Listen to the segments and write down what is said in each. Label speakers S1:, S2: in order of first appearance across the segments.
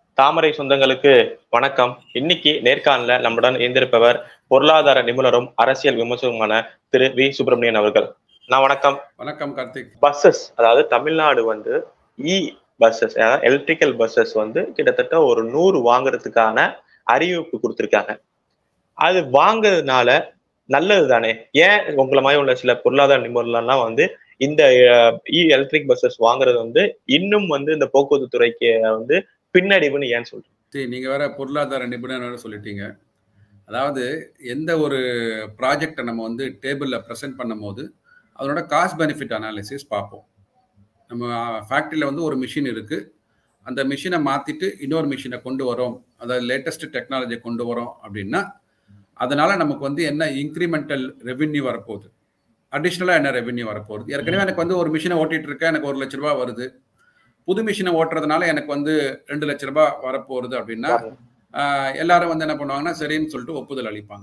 S1: தாமரை சொந்தங்களுக்கு வணக்கம் இன்னைக்கு நேர்காணல நம்முடன் இணைந்திருப்பவர் பொருளாதார நிபுணரும் அரசியல் விமர்சகருமான திரு வி சுப்பிரமணியன் அவர்கள் நான் வணக்கம்
S2: வணக்கம் கார்த்திக்
S1: பஸ்ஸஸ் அதாவது தமிழ்நாடு வந்து இ பஸ்ஸஸ் அதாவது எலக்ட்ரிக்கல் பஸ்ஸஸ் வந்து கிட்டத்தட்ட ஒரு நூறு வாங்குறதுக்கான அறிவிப்பு கொடுத்துருக்காங்க அது வாங்குறதுனால நல்லது தானே ஏன் உங்களை மாதிரி உள்ள சில பொருளாதார நிபுணர்லாம் வந்து இந்த இ எலக்ட்ரிக் பஸ்ஸஸ் வாங்குறது வந்து இன்னும் வந்து இந்த போக்குவரத்து துறைக்கு வந்து பின்னடைவுன்னு ஏன் சொல்றீங்க
S2: சரி நீங்க வேற பொருளாதார நிபுணர் வேற சொல்லிட்டீங்க அதாவது எந்த ஒரு ப்ராஜெக்டை நம்ம வந்து டேபிளில் ப்ரெசென்ட் பண்ணும்போது அதனோட காஸ்ட் பெனிஃபிட் அனாலிசிஸ் பார்ப்போம் நம்ம ஃபேக்ட்ரியில் வந்து ஒரு மிஷின் இருக்குது அந்த மிஷினை மாற்றிட்டு இன்னொரு மிஷினை கொண்டு வரோம் அதாவது லேட்டஸ்ட் டெக்னாலஜியை கொண்டு வரோம் அப்படின்னா அதனால நமக்கு வந்து என்ன இன்க்ரிமெண்டல் ரெவென்யூ வரப்போகுது அடிஷ்னலாக என்ன ரெவென்யூ வரப்போகுது ஏற்கனவே எனக்கு வந்து ஒரு மிஷினை ஓட்டிட்டு இருக்கேன் எனக்கு ஒரு லட்ச ரூபா வருது புது மிஷினை ஓட்டுறதுனால எனக்கு வந்து ரெண்டு லட்ச ரூபாய் வரப்போகுது அப்படின்னா எல்லாரும் வந்து என்ன பண்ணுவாங்கன்னா சரின்னு சொல்லிட்டு ஒப்புதல் அளிப்பாங்க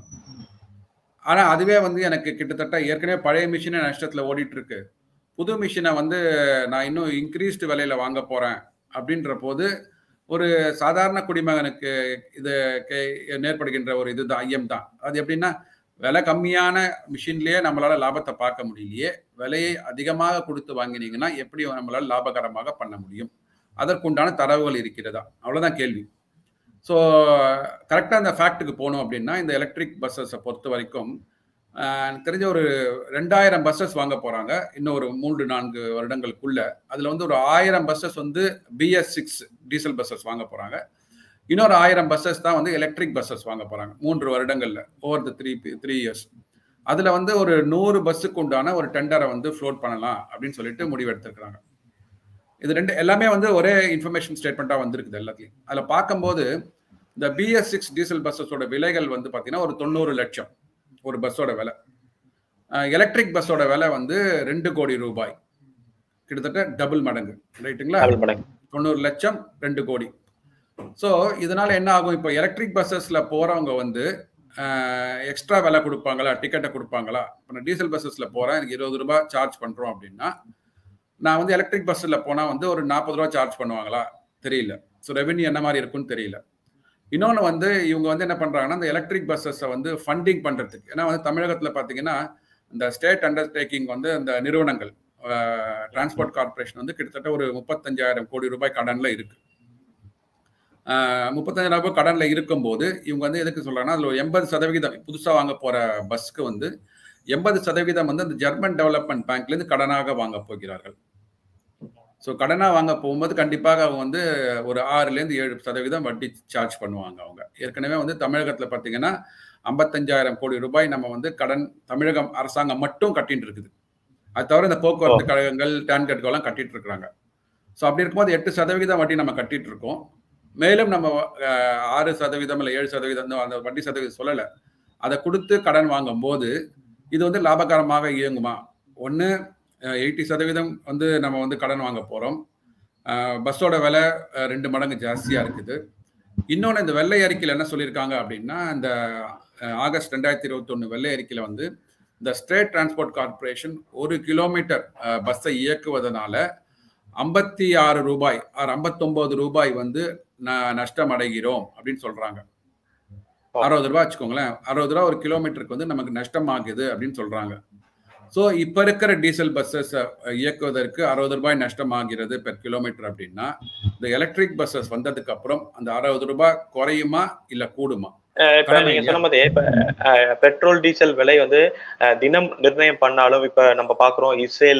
S2: ஆனால் அதுவே வந்து எனக்கு கிட்டத்தட்ட ஏற்கனவே பழைய மிஷினை நஷ்டத்தில் ஓடிட்டு இருக்கு புது மிஷினை வந்து நான் இன்னும் இன்க்ரீஸ்டு விலையில வாங்க போறேன் அப்படின்ற போது ஒரு சாதாரண குடிமகனுக்கு இது நேர்படுகின்ற ஒரு இதுதான் ஐயம் தான் அது எப்படின்னா விலை கம்மியான மிஷின்லயே நம்மளால லாபத்தை பார்க்க முடியலையே விலையை அதிகமாக கொடுத்து வாங்கினீங்கன்னா எப்படி நம்மளால லாபகரமாக பண்ண முடியும் அதற்குண்டான தரவுகள் இருக்கிறதா அவ்வளவுதான் கேள்வி ஸோ கரெக்டாக அந்த ஃபேக்ட்டுக்கு போகணும் அப்படின்னா இந்த எலக்ட்ரிக் பஸ்ஸஸை பொறுத்த வரைக்கும் எனக்கு தெரிஞ்ச ஒரு ரெண்டாயிரம் பஸ்ஸஸ் வாங்க போகிறாங்க இன்னும் ஒரு மூன்று நான்கு வருடங்களுக்குள்ள அதில் வந்து ஒரு ஆயிரம் பஸ்ஸஸ் வந்து பிஎஸ் சிக்ஸ் டீசல் பஸ்ஸஸ் வாங்க போகிறாங்க இன்னொரு ஆயிரம் பஸ்ஸஸ் தான் வந்து எலக்ட்ரிக் பஸ்ஸஸ் வாங்க போகிறாங்க மூன்று வருடங்களில் over the three three years அதில் வந்து ஒரு நூறு பஸ்ஸுக்கு உண்டான ஒரு டெண்டரை வந்து ஃப்ளோட் பண்ணலாம் அப்படின்னு சொல்லிட்டு முடிவெடுத்திருக்கிறாங்க இது ரெண்டு எல்லாமே வந்து ஒரே இன்ஃபர்மேஷன் ஸ்டேட்மெண்ட்டாக வந்திருக்குது எல்லாத்தையும் அதில் பார்க்கும்போது இந்த பிஎஸ் சிக்ஸ் டீசல் பஸ்ஸஸோட விலைகள் வந்து பார்த்தீங்கன்னா ஒரு தொண்ணூறு லட்சம் ஒரு பஸ்ஸோட விலை எலக்ட்ரிக் பஸ்ஸோட விலை வந்து ரெண்டு கோடி ரூபாய் கிட்டத்தட்ட டபுள் மடங்கு ரைட்டுங்களா தொண்ணூறு லட்சம் ரெண்டு கோடி ஸோ இதனால என்ன ஆகும் இப்போ எலக்ட்ரிக் பஸ்ஸஸ்ல போறவங்க வந்து எக்ஸ்ட்ரா விலை கொடுப்பாங்களா டிக்கெட்டை கொடுப்பாங்களா இப்போ நான் டீசல் பஸ்ஸஸ்ல போறேன் எனக்கு இருபது ரூபாய் சார்ஜ் பண்றோம் அப்படின்னா நான் வந்து எலக்ட்ரிக் பஸ்ஸில் போனால் வந்து ஒரு நாற்பது ரூபா சார்ஜ் பண்ணுவாங்களா தெரியல ஸோ ரெவென்யூ என்ன மாதிரி இருக்குன்னு தெரியல இன்னொன்று வந்து இவங்க வந்து என்ன பண்ணுறாங்கன்னா இந்த எலக்ட்ரிக் பஸ்ஸஸை வந்து ஃபண்டிங் பண்ணுறதுக்கு ஏன்னா வந்து தமிழகத்தில் பார்த்தீங்கன்னா இந்த ஸ்டேட் அண்டர்டேக்கிங் வந்து இந்த நிறுவனங்கள் டிரான்ஸ்போர்ட் கார்பரேஷன் வந்து கிட்டத்தட்ட ஒரு முப்பத்தஞ்சாயிரம் கோடி ரூபாய் கடனில் இருக்கு முப்பத்தஞ்சாயிரம் ரூபாய் கடனில் இருக்கும்போது இவங்க வந்து எதுக்கு சொல்கிறாங்கன்னா அதில் ஒரு எண்பது சதவிகிதம் புதுசாக வாங்க போகிற பஸ்க்கு வந்து எண்பது சதவீதம் வந்து அந்த ஜெர்மன் டெவலப்மெண்ட் பேங்க்லேருந்து கடனாக வாங்க போகிறார்கள் ஸோ கடனாக வாங்க போகும்போது கண்டிப்பாக அவங்க வந்து ஒரு ஆறுலேருந்து ஏழு சதவீதம் வட்டி சார்ஜ் பண்ணுவாங்க அவங்க ஏற்கனவே வந்து தமிழகத்தில் பார்த்தீங்கன்னா ஐம்பத்தஞ்சாயிரம் கோடி ரூபாய் நம்ம வந்து கடன் தமிழகம் அரசாங்கம் மட்டும் கட்டிட்டு இருக்குது அது தவிர இந்த போக்குவரத்து கழகங்கள் டேன்கட்கெல்லாம் கட்டிட்டு இருக்கிறாங்க ஸோ அப்படி இருக்கும்போது எட்டு சதவீதம் வட்டி நம்ம கட்டிட்டு இருக்கோம் மேலும் நம்ம ஆறு சதவீதம் இல்லை ஏழு சதவீதம் அந்த வட்டி சதவீதம் சொல்லலை அதை கொடுத்து கடன் வாங்கும் போது இது வந்து லாபகரமாக இயங்குமா ஒன்று எயிட்டி சதவீதம் வந்து நம்ம வந்து கடன் வாங்க போகிறோம் பஸ்ஸோட விலை ரெண்டு மடங்கு ஜாஸ்தியாக இருக்குது இன்னொன்று இந்த வெள்ளை அறிக்கையில் என்ன சொல்லியிருக்காங்க அப்படின்னா இந்த ஆகஸ்ட் ரெண்டாயிரத்தி இருபத்தொன்று வெள்ளை அறிக்கையில் வந்து இந்த ஸ்டேட் டிரான்ஸ்போர்ட் கார்பரேஷன் ஒரு கிலோமீட்டர் பஸ்ஸை இயக்குவதனால ஐம்பத்தி ஆறு ரூபாய் ஆறு ஐம்பத்தொம்போது ரூபாய் வந்து நஷ்டம் அடைகிறோம் அப்படின்னு சொல்கிறாங்க அறுபது ரூபா வச்சுக்கோங்களேன் அறுபது ரூபா ஒரு கிலோமீட்டருக்கு வந்து நமக்கு நஷ்டம் ஆகுது அப்படின்னு சொல்றாங்க ஸோ இப்போ இருக்கிற டீசல் பஸ்ஸஸ் இயக்குவதற்கு அறுபது ரூபாய் நஷ்டம் ஆகிறது பெர் கிலோமீட்டர் அப்படின்னா இந்த எலக்ட்ரிக் பஸ்ஸஸ் வந்ததுக்கு அப்புறம் அந்த அறுபது ரூபாய் குறையுமா இல்ல கூடுமா
S1: இப்ப நீங்க சொன்ன மாதிரி இப்ப பெட்ரோல் டீசல் விலை வந்து தினம் நிர்ணயம் பண்ணாலும் இப்ப நம்ம பாக்குறோம் இஸ்ரேல்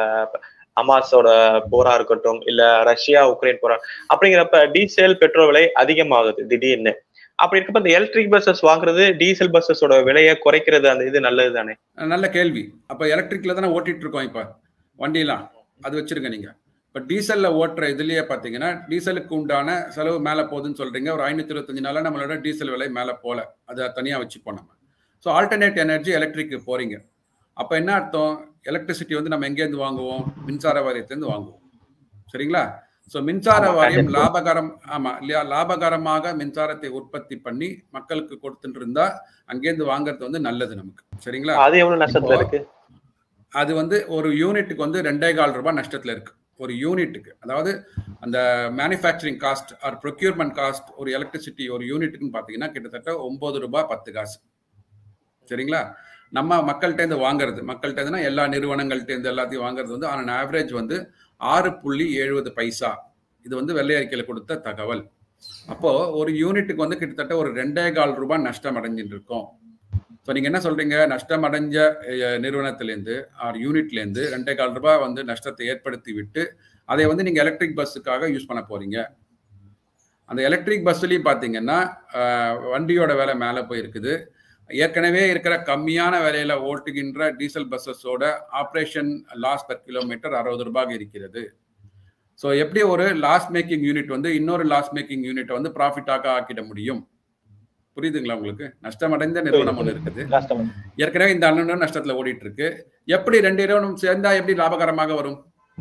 S1: அமாஸோட போரா இருக்கட்டும் இல்ல ரஷ்யா உக்ரைன் போரா அப்படிங்கிறப்ப டீசல் பெட்ரோல் விலை அதிகமாகுது திடீர்னு அப்படி இருக்கப்ப இந்த எலக்ட்ரிக் பஸ்ஸஸ் வாங்குறது டீசல் பஸ்ஸஸோட விலையை குறைக்கிறது அந்த இது நல்லது தானே
S2: நல்ல கேள்வி அப்ப எலக்ட்ரிக்ல தானே ஓட்டிட்டு இருக்கோம் இப்ப வண்டியெல்லாம் அது வச்சிருங்க நீங்க இப்ப டீசல்ல ஓட்டுற இதுலயே பாத்தீங்கன்னா டீசலுக்கு உண்டான செலவு மேல போகுதுன்னு சொல்றீங்க ஒரு ஐநூத்தி இருபத்தஞ்சு நாளா நம்மளோட டீசல் விலை மேல போல அதை தனியா வச்சுப்போம் நம்ம ஸோ ஆல்டர்னேட் எனர்ஜி எலக்ட்ரிக் போறீங்க அப்ப என்ன அர்த்தம் எலக்ட்ரிசிட்டி வந்து நம்ம எங்கேருந்து வாங்குவோம் மின்சார வாரியத்திலேருந்து வாங்குவோம் சரிங்களா ஸோ மின்சார வாரியம் லாபகரம் ஆமா இல்லையா லாபகரமாக மின்சாரத்தை உற்பத்தி பண்ணி மக்களுக்கு கொடுத்துட்டு இருந்தா அங்கேருந்து வாங்குறது வந்து நல்லது நமக்கு சரிங்களா
S1: அது எவ்வளவு நஷ்டத்துல இருக்கு
S2: அது வந்து ஒரு யூனிட்டுக்கு வந்து ரெண்டே கால் ரூபாய் நஷ்டத்துல இருக்கு ஒரு யூனிட்டுக்கு அதாவது அந்த manufacturing cost or procurement cost ஒரு எலக்ட்ரிசிட்டி ஒரு யூனிட்டுக்குன்னு பார்த்தீங்கன்னா கிட்டத்தட்ட ஒம்பது ரூபாய் பத்து காசு சரிங்களா நம்ம மக்கள்கிட்டேருந்து வாங்குறது மக்கள்கிட்டேருந்துனா எல்லா நிறுவனங்கள்ட்டேருந்து எல்லாத்தையும் வாங்குறது வந்து ஆன் ஆவரேஜ் வந்து ஆறு புள்ளி எழுபது பைசா இது வந்து வெள்ளை அறிக்கையில் கொடுத்த தகவல் அப்போ ஒரு யூனிட்டுக்கு வந்து கிட்டத்தட்ட ஒரு ரெண்டே கால் ரூபாய் நஷ்டம் அடைஞ்சிட்டு இருக்கோம் ஸோ நீங்கள் என்ன சொல்றீங்க நஷ்டம் அடைஞ்ச நிறுவனத்திலேருந்து ஆர் யூனிட்லேருந்து ரெண்டே கால் ரூபாய் வந்து நஷ்டத்தை ஏற்படுத்தி விட்டு அதை வந்து நீங்கள் எலக்ட்ரிக் பஸ்ஸுக்காக யூஸ் பண்ண போறீங்க அந்த எலக்ட்ரிக் பஸ்ஸுலையும் பார்த்தீங்கன்னா வண்டியோட விலை மேலே போயிருக்குது ஏற்கனவே இருக்கிற கம்மியான விலையில ஓட்டுகின்ற டீசல் பஸ்ஸஸோட ஆப்ரேஷன் லாஸ் பர் கிலோமீட்டர் அறுபது ரூபாய் இருக்கிறது ஸோ எப்படி ஒரு லாஸ் மேக்கிங் யூனிட் வந்து இன்னொரு லாஸ் மேக்கிங் யூனிட்டை வந்து ப்ராஃபிட்டாக ஆக்கிட முடியும் புரியுதுங்களா உங்களுக்கு நஷ்டம் அடைந்த நிறுவனம் ஒன்று இருக்குது ஏற்கனவே இந்த அண்ணனும் நஷ்டத்துல ஓடிட்டு இருக்கு எப்படி ரெண்டு நிறுவனம் சேர்ந்தா எப்படி லாபகரமாக வரும்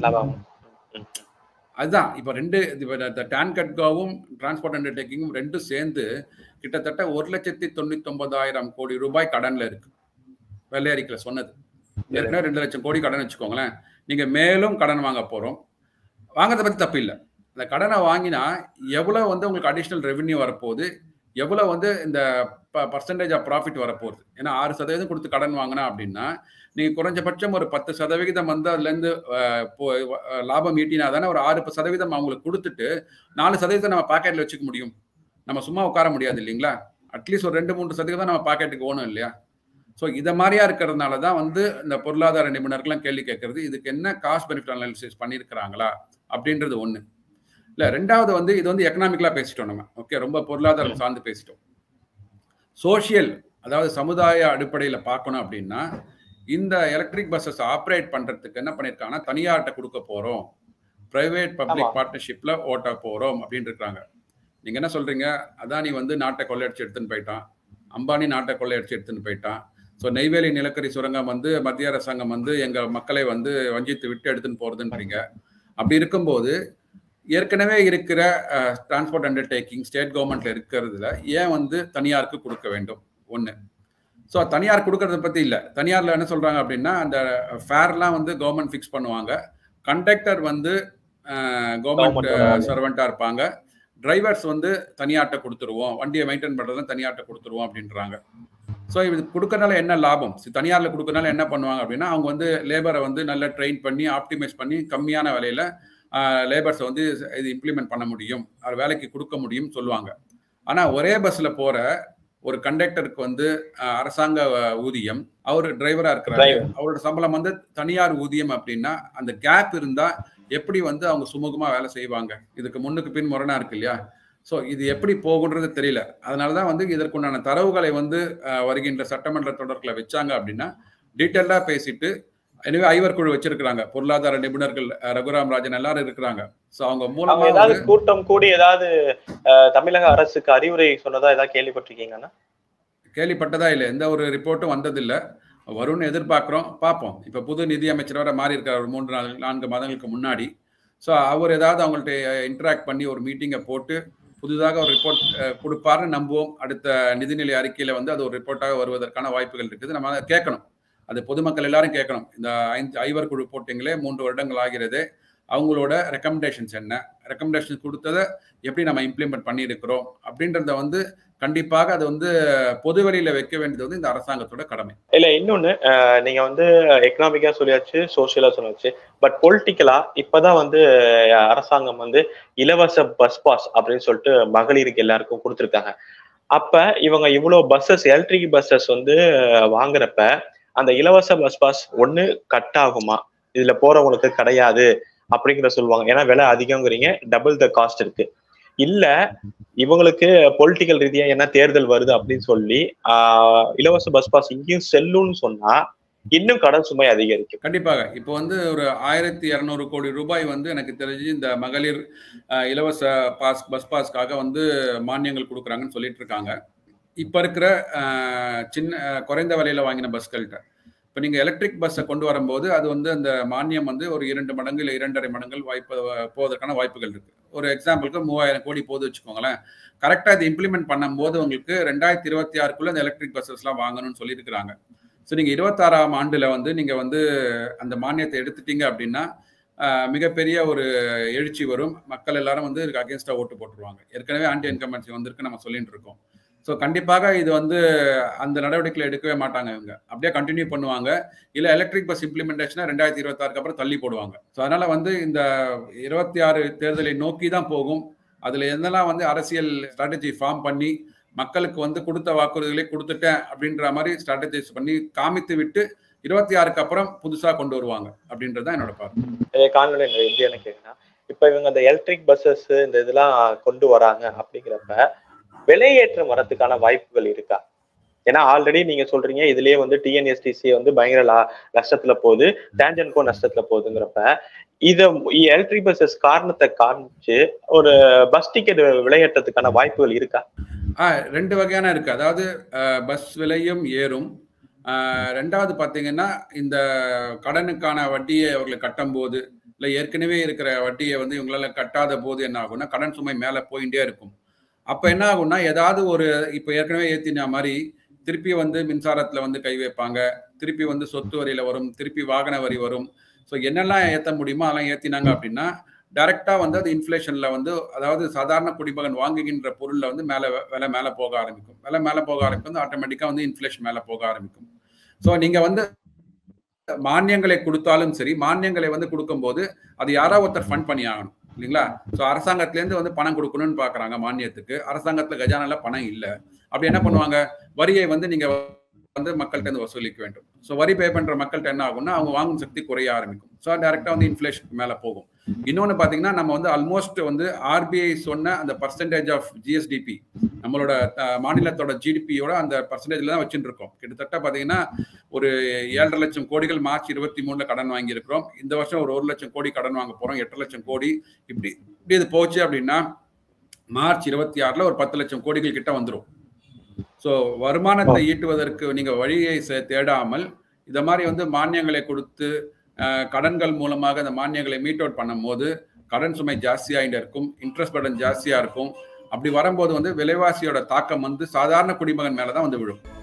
S2: அதுதான் இப்போ ரெண்டு டேன் கட்காவும் டிரான்ஸ்போர்ட் அண்டர்டேக்கிங்கும் ரெண்டும் சேர்ந்து கிட்டத்தட்ட ஒரு லட்சத்தி தொண்ணூத்தி ஒன்பதாயிரம் கோடி ரூபாய் கடன்ல இருக்கு வெள்ளை அறிக்கையில் சொன்னது ஏற்கனவே ரெண்டு லட்சம் கோடி கடன் வச்சுக்கோங்களேன் நீங்க மேலும் கடன் வாங்க போறோம் வாங்குறத பத்தி தப்பு இல்லை அந்த கடனை வாங்கினா எவ்வளவு வந்து உங்களுக்கு அடிஷ்னல் ரெவென்யூ வரப்போகுது எவ்வளோ வந்து இந்த பர்சன்டேஜ் ஆஃப் ப்ராஃபிட் வரப்போகுது ஏன்னா ஆறு சதவீதம் கொடுத்து கடன் வாங்கினா அப்படின்னா நீங்கள் குறைஞ்சபட்சம் ஒரு பத்து சதவிகிதம் வந்து அதுலேருந்து லாபம் ஈட்டினா தானே ஒரு ஆறு சதவீதம் அவங்களுக்கு கொடுத்துட்டு நாலு சதவீதம் நம்ம பாக்கெட்டில் வச்சுக்க முடியும் நம்ம சும்மா உட்கார முடியாது இல்லைங்களா அட்லீஸ்ட் ஒரு ரெண்டு மூணு சதவீதம் நம்ம பாக்கெட்டுக்கு ஓணும் இல்லையா ஸோ இதை மாதிரியா இருக்கிறதுனால தான் வந்து இந்த பொருளாதார நிபுணர்கள்லாம் கேள்வி கேட்கறது இதுக்கு என்ன காஸ்ட் பெனிஃபிட் அனாலிசிஸ் பண்ணியிருக்கிறாங்களா அப்படின்றது ஒன்று இல்லை ரெண்டாவது வந்து இது வந்து எக்கனாமிக்கலாக பேசிட்டோம் நம்ம ஓகே ரொம்ப பொருளாதாரம் சார்ந்து பேசிட்டோம் சோஷியல் அதாவது சமுதாய அடிப்படையில் பார்க்கணும் அப்படின்னா இந்த எலக்ட்ரிக் பஸ்ஸஸ் ஆப்ரேட் பண்ணுறதுக்கு என்ன பண்ணியிருக்காங்கன்னா தனியார்கிட்ட கொடுக்க போகிறோம் ப்ரைவேட் பப்ளிக் பார்ட்னர்ஷிப்பில் ஓட்ட போகிறோம் அப்படின்னு இருக்கிறாங்க நீங்கள் என்ன சொல்கிறீங்க அதானி வந்து நாட்டை கொள்ளையடிச்சு எடுத்துன்னு போயிட்டான் அம்பானி நாட்டை கொள்ளையடிச்சு எடுத்துன்னு போயிட்டான் ஸோ நெய்வேலி நிலக்கரி சுரங்கம் வந்து மத்திய அரசாங்கம் வந்து எங்கள் மக்களை வந்து வஞ்சித்து விட்டு எடுத்துன்னு போகிறதுன்றீங்க அப்படி இருக்கும்போது ஏற்கனவே இருக்கிற டிரான்ஸ்போர்ட் அண்டர்டேக்கிங் ஸ்டேட் கவர்மெண்ட்ல இருக்கிறதுல ஏன் வந்து தனியாருக்கு கொடுக்க வேண்டும் ஒன்று ஸோ தனியார் கொடுக்கறத பற்றி இல்லை தனியாரில் என்ன சொல்கிறாங்க அப்படின்னா அந்த ஃபேர்லாம் வந்து கவர்மெண்ட் ஃபிக்ஸ் பண்ணுவாங்க கண்டக்டர் வந்து கவர்மெண்ட் சர்வெண்ட்டாக இருப்பாங்க டிரைவர்ஸ் வந்து தனியார்ட்ட கொடுத்துருவோம் வண்டியை மெயின்டைன் பண்ணுறதுலாம் தனியார்ட்ட கொடுத்துருவோம் அப்படின்றாங்க ஸோ இது கொடுக்கறனால என்ன லாபம் தனியாரில் கொடுக்கறனால என்ன பண்ணுவாங்க அப்படின்னா அவங்க வந்து லேபரை வந்து நல்லா ட்ரெயின் பண்ணி ஆப்டிமைஸ் பண்ணி கம்மியான விலையில லேபர்ஸை வந்து இது இம்ப்ளிமெண்ட் பண்ண முடியும் அது வேலைக்கு கொடுக்க முடியும் சொல்லுவாங்க ஆனால் ஒரே பஸ்ஸில் போகிற ஒரு கண்டக்டருக்கு வந்து அரசாங்க ஊதியம் அவர் டிரைவராக இருக்கிறாரு அவரோட சம்பளம் வந்து தனியார் ஊதியம் அப்படின்னா அந்த கேப் இருந்தால் எப்படி வந்து அவங்க சுமூகமாக வேலை செய்வாங்க இதுக்கு முன்னுக்கு பின் முரணா இருக்கு இல்லையா ஸோ இது எப்படி போகுன்றது தெரியல அதனால தான் வந்து இதற்குண்டான தரவுகளை வந்து வருகின்ற சட்டமன்ற தொடர்களை வச்சாங்க அப்படின்னா டீட்டெயிலாக பேசிட்டு எனவே ஐவர் குழு வச்சிருக்கிறாங்க பொருளாதார நிபுணர்கள் ரகுராம் ராஜன் எல்லாரும் இருக்கிறாங்க சோ அவங்க மூலமா
S1: ஏதாவது கூட்டம் கூடி ஏதாவது தமிழக அரசுக்கு அறிவுரை சொன்னதா ஏதாவது கேள்விப்பட்டிருக்கீங்கன்னா
S2: கேள்விப்பட்டதா இல்லை எந்த ஒரு ரிப்போர்ட்டும் வந்ததில்லை வரும்னு எதிர்பார்க்குறோம் பார்ப்போம் இப்போ புது நிதி அமைச்சர் வர மாறி இருக்கார் ஒரு மூன்று நாள் நான்கு மாதங்களுக்கு முன்னாடி ஸோ அவர் ஏதாவது அவங்கள்ட்ட இன்டராக்ட் பண்ணி ஒரு மீட்டிங்கை போட்டு புதிதாக ஒரு ரிப்போர்ட் கொடுப்பாருன்னு நம்புவோம் அடுத்த நிதிநிலை அறிக்கையில் வந்து அது ஒரு ரிப்போர்ட்டாக வருவதற்கான வாய்ப்புகள் இருக்குது நம்ம அதை கேட்கணும் அது பொதுமக்கள் எல்லாரும் கேட்கணும் இந்த ஐந்து ஐவர் குழு போட்டிங்களே மூன்று வருடங்கள் ஆகிறது அவங்களோட ரெக்கமெண்டேஷன்ஸ் என்ன ரெக்கமெண்டேஷன்ஸ் கொடுத்ததை எப்படி நம்ம இம்ப்ளிமெண்ட் பண்ணியிருக்கிறோம் அப்படின்றத வந்து கண்டிப்பாக அது வந்து பொது வெளியில வைக்க வேண்டியது வந்து இந்த அரசாங்கத்தோட கடமை
S1: இல்ல இன்னொன்னு நீங்க வந்து எக்கனாமிக்கா சொல்லியாச்சு சோசியலா சொல்லாச்சு பட் பொலிட்டிக்கலா இப்பதான் வந்து அரசாங்கம் வந்து இலவச பஸ் பாஸ் அப்படின்னு சொல்லிட்டு மகளிருக்கு எல்லாருக்கும் கொடுத்துருக்காங்க அப்ப இவங்க இவ்வளவு பஸ்ஸஸ் எலக்ட்ரிக் பஸ்ஸஸ் வந்து வாங்குறப்ப அந்த இலவச பஸ் பாஸ் ஒண்ணு கட் ஆகுமா இதுல போறவங்களுக்கு கிடையாது அப்படிங்கிற சொல்லுவாங்க ஏன்னா விலை அதிகங்கிறீங்க டபுள் த காஸ்ட் இருக்கு இல்ல இவங்களுக்கு பொலிட்டிக்கல் ரீதியா என்ன தேர்தல் வருது அப்படின்னு சொல்லி ஆஹ் இலவச பஸ் பாஸ் இங்கேயும் செல்லும்னு சொன்னா இன்னும் கடன் சுமை அதிகரிக்கும்
S2: கண்டிப்பாக இப்போ வந்து ஒரு ஆயிரத்தி இரநூறு கோடி ரூபாய் வந்து எனக்கு தெரிஞ்சு இந்த மகளிர் இலவச பாஸ் பஸ் பாஸ்க்காக வந்து மானியங்கள் கொடுக்குறாங்கன்னு சொல்லிட்டு இருக்காங்க இப்போ இருக்கிற சின்ன குறைந்த விலையில வாங்கின பஸ்கள்கிட்ட இப்போ நீங்கள் எலக்ட்ரிக் பஸ்ஸை கொண்டு வரும்போது அது வந்து அந்த மானியம் வந்து ஒரு இரண்டு மடங்கு இல்லை இரண்டரை மடங்கு வாய்ப்பு போவதற்கான வாய்ப்புகள் இருக்கு ஒரு எக்ஸாம்பிளுக்கு மூவாயிரம் கோடி போது வச்சுக்கோங்களேன் கரெக்டாக இது இம்ப்ளிமெண்ட் பண்ணும்போது உங்களுக்கு ரெண்டாயிரத்தி இருபத்தி ஆறுக்குள்ள அந்த எலக்ட்ரிக் பஸ்ஸஸ்லாம் வாங்கணும்னு சொல்லியிருக்கிறாங்க ஸோ நீங்கள் இருபத்தாறாம் ஆண்டில் வந்து நீங்கள் வந்து அந்த மானியத்தை எடுத்துட்டீங்க அப்படின்னா மிகப்பெரிய ஒரு எழுச்சி வரும் மக்கள் எல்லாரும் வந்து இதுக்கு அகேன்ஸ்டா ஓட்டு போட்டுருவாங்க ஏற்கனவே ஆன்டி இன்கம்பன்சி வந்திருக்கு நம்ம சொல்லிட்டு இருக்கோம் ஸோ கண்டிப்பாக இது வந்து அந்த நடவடிக்கைகள் எடுக்கவே மாட்டாங்க இவங்க அப்படியே கண்டினியூ பண்ணுவாங்க இல்லை எலக்ட்ரிக் பஸ் இம்ப்ளிமெண்டேஷனை ரெண்டாயிரத்தி இருபத்தாறுக்கு அப்புறம் தள்ளி போடுவாங்க ஸோ அதனால வந்து இந்த இருபத்தி ஆறு தேர்தலை நோக்கி தான் போகும் அதில் எதெல்லாம் வந்து அரசியல் ஸ்ட்ராட்டஜி ஃபார்ம் பண்ணி மக்களுக்கு வந்து கொடுத்த வாக்குறுதிகளை கொடுத்துட்டேன் அப்படின்ற மாதிரி ஸ்ட்ராட்டஜைஸ் பண்ணி காமித்து விட்டு இருபத்தி ஆறுக்கு அப்புறம் புதுசாக கொண்டு வருவாங்க அப்படின்றது தான் என்னோட பார்வை
S1: காணொலி எப்படி என்ன கேக்குன்னா இப்ப இவங்க இந்த எலக்ட்ரிக் பஸ்ஸஸ் இந்த இதெல்லாம் கொண்டு வராங்க அப்படிங்கிறப்ப விலையேற்றம் வரதுக்கான வாய்ப்புகள் இருக்கா ஏன்னா ஆல்ரெடி நீங்க சொல்றீங்க இதுலயே வந்து டிஎன்எஸ்டிசி வந்து பயங்கர லா நஷ்டத்துல போகுது டேஞ்சன்கோ நஷ்டத்துல போகுதுங்கிறப்ப இத எலக்ட்ரிக் பஸ்ஸஸ் காரணத்தை காமிச்சு ஒரு பஸ் டிக்கெட் விலையேற்றத்துக்கான வாய்ப்புகள் இருக்கா
S2: ஆ ரெண்டு வகையான இருக்கு அதாவது பஸ் விலையும் ஏறும் ரெண்டாவது பார்த்தீங்கன்னா இந்த கடனுக்கான வட்டியை அவர்கள் கட்டும் போது இல்லை ஏற்கனவே இருக்கிற வட்டியை வந்து இவங்களால கட்டாத போது என்ன ஆகும்னா கடன் சுமை மேலே போயிட்டே இருக்கும் அப்போ என்ன ஆகும்னா ஏதாவது ஒரு இப்போ ஏற்கனவே ஏற்றின மாதிரி திருப்பி வந்து மின்சாரத்தில் வந்து கை வைப்பாங்க திருப்பி வந்து சொத்து வரியில் வரும் திருப்பி வாகன வரி வரும் ஸோ என்னெல்லாம் ஏற்ற முடியுமோ அதெல்லாம் ஏற்றினாங்க அப்படின்னா டைரெக்டாக வந்து அது இன்ஃப்ளேஷனில் வந்து அதாவது சாதாரண குடிமகன் வாங்குகின்ற பொருளில் வந்து மேலே விலை மேலே போக ஆரம்பிக்கும் விலை மேலே போக ஆரம்பிக்கும் வந்து ஆட்டோமேட்டிக்காக வந்து இன்ஃப்ளேஷன் மேலே போக ஆரம்பிக்கும் ஸோ நீங்கள் வந்து மானியங்களை கொடுத்தாலும் சரி மானியங்களை வந்து கொடுக்கும்போது அது யாராவது ஒருத்தர் ஃபண்ட் பண்ணி ஆகணும் இல்லைங்களா ஸோ அரசாங்கத்திலேருந்து வந்து பணம் கொடுக்கணும்னு பார்க்குறாங்க மானியத்துக்கு அரசாங்கத்தில் கஜானால பணம் இல்லை அப்படி என்ன பண்ணுவாங்க வரியை வந்து நீங்கள் வந்து மக்கள்கிட்ட இருந்து வசூலிக்க வேண்டும் ஸோ வரி பே பண்ணுற மக்கள்கிட்ட என்ன ஆகும்னா அவங்க வாங்கும் சக்தி குறைய ஆரம்பிக்கும் ஸோ டேரெக்டாக வந்து இன்ஃப்ளேஷன் மேலே போகும் இன்னொன்று பார்த்தீங்கன்னா நம்ம வந்து ஆல்மோஸ்ட் வந்து ஆர்பிஐ சொன்ன அந்த பர்சன்டேஜ் ஆஃப் ஜிஎஸ்டிபி நம்மளோட மாநிலத்தோட ஜிடிபியோட அந்த பர்சன்டேஜில் தான் வச்சுட்டு இருக்கோம் கிட்டத்தட்ட பார்த்தீங்கன்னா ஒரு ஏழரை லட்சம் கோடிகள் மார்ச் இருபத்தி மூணுல கடன் வாங்கியிருக்கிறோம் இந்த வருஷம் ஒரு ஒரு லட்சம் கோடி கடன் வாங்க போகிறோம் எட்டு லட்சம் கோடி இப்படி இப்படி இது போச்சு அப்படின்னா மார்ச் இருபத்தி ஆறில் ஒரு பத்து லட்சம் கோடிகள் கிட்ட வந்துடும் ஸோ வருமானத்தை ஈட்டுவதற்கு நீங்கள் வழியை தேடாமல் இந்த மாதிரி வந்து மானியங்களை கொடுத்து கடன்கள் மூலமாக அந்த மானியங்களை மீட் அவுட் பண்ணும் போது கடன் சுமை ஜாஸ்தியாகிட்டு இருக்கும் இன்ட்ரெஸ்ட் பர்டன் ஜாஸ்தியாக இருக்கும் அப்படி வரும்போது வந்து விலைவாசியோட தாக்கம் வந்து சாதாரண குடிமகன் மேலே தான் வந்து விழும்